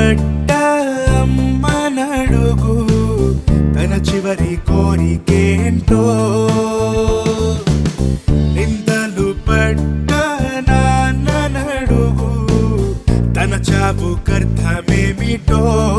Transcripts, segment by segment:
పడ్డ అమ్మనడుగు తన చివరి కోరికేంటో నిందలు పడ్డ నాన్ననడుగు తన చావు కర్థమేమిటో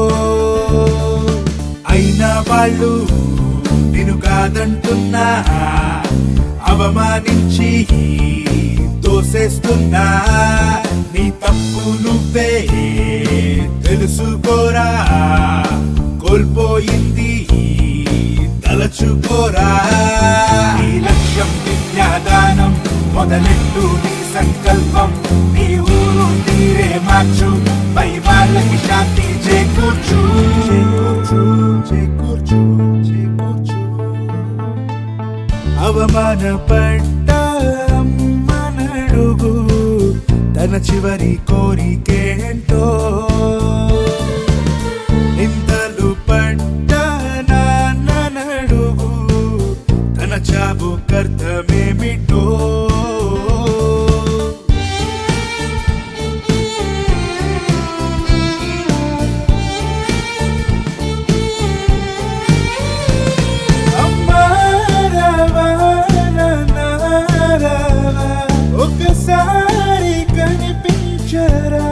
అయినా వాళ్ళు నేను కాదంటున్నా అవమానించి తోసేస్తున్నా నీ తప్పు నువ్వే తెలుసుకోరా కోల్పోయింది తలచుకోరా నీ లక్ష్యం విద్యాదానం మొదలెట్టు నీ సంకల్పం నీ ఊరు తీరే మార్చు పై వాళ్ళకి శాంతి చేకూర్చు చేకూర్చు చేకూర్చు చేకూర్చు అవమానపడ్డ అమ్మనడుగు తన చివరి కోరికేంటో నిందలు పడ్డ నాన్ననడుగు తన చావు కర్థమేమిటో అమ్మారవా నాన్నరవా, ఒకసారి కనిపించరా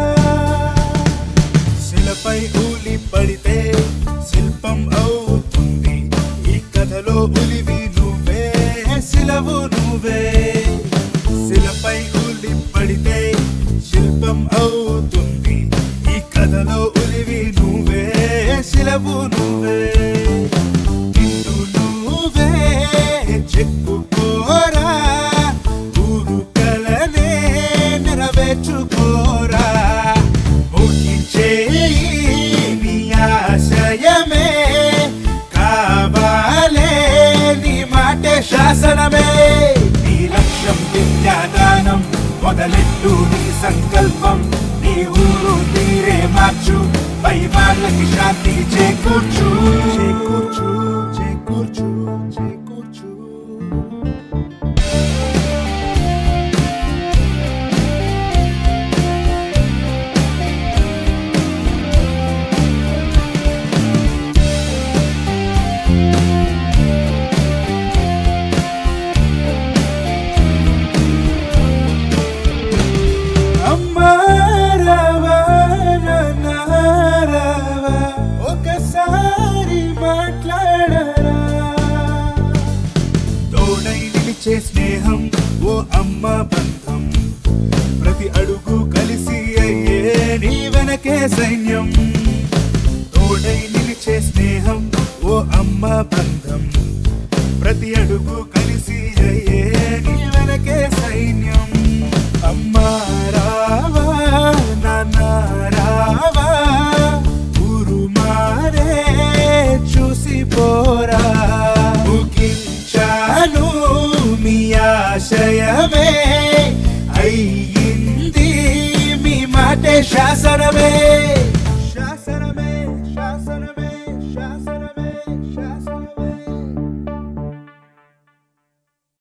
శిలపై ఊలి పడితే శిల్పం అవుతుంది ఈ కథలో ఉలివి నువ్వే శిలవు నువ్వే శిలపై ఊలి పడితే శిల్పం అవుతుంది ఈ కథలో ఉలివి నువ్వే శిలవు నువ్వే నిన్ను నువ్వే చెప్పుకోరా ఊరు కలనే నెరవేర్చుకోరా ముగించే నీ ఆశయమే కావాలే నీ మాట శాసనమే నీ లక్ష్యం విద్యాదానం మొదలెట్టు నీ సంకల్పం నీ ఊరు తీరే మార్చు పై వాళ్ళకి శాంతి చేకూర్చు చేకూర్చు చేకూర్చు చేకూర్చు అమ్మారవా నాన్నరవా, ఒకసారి మాట్లాడరా తోడై నిలిచే స్నేహం ఓ అమ్మ బంధం ప్రతి అడుగు కలిసి అయ్యే నీ వెనకే సైన్యం తోడై నిలిచే స్నేహం ఓ అమ్మ బంధం ప్రతి అడుగు కలిసి అయ్యే నీ వెనకే సైన్యం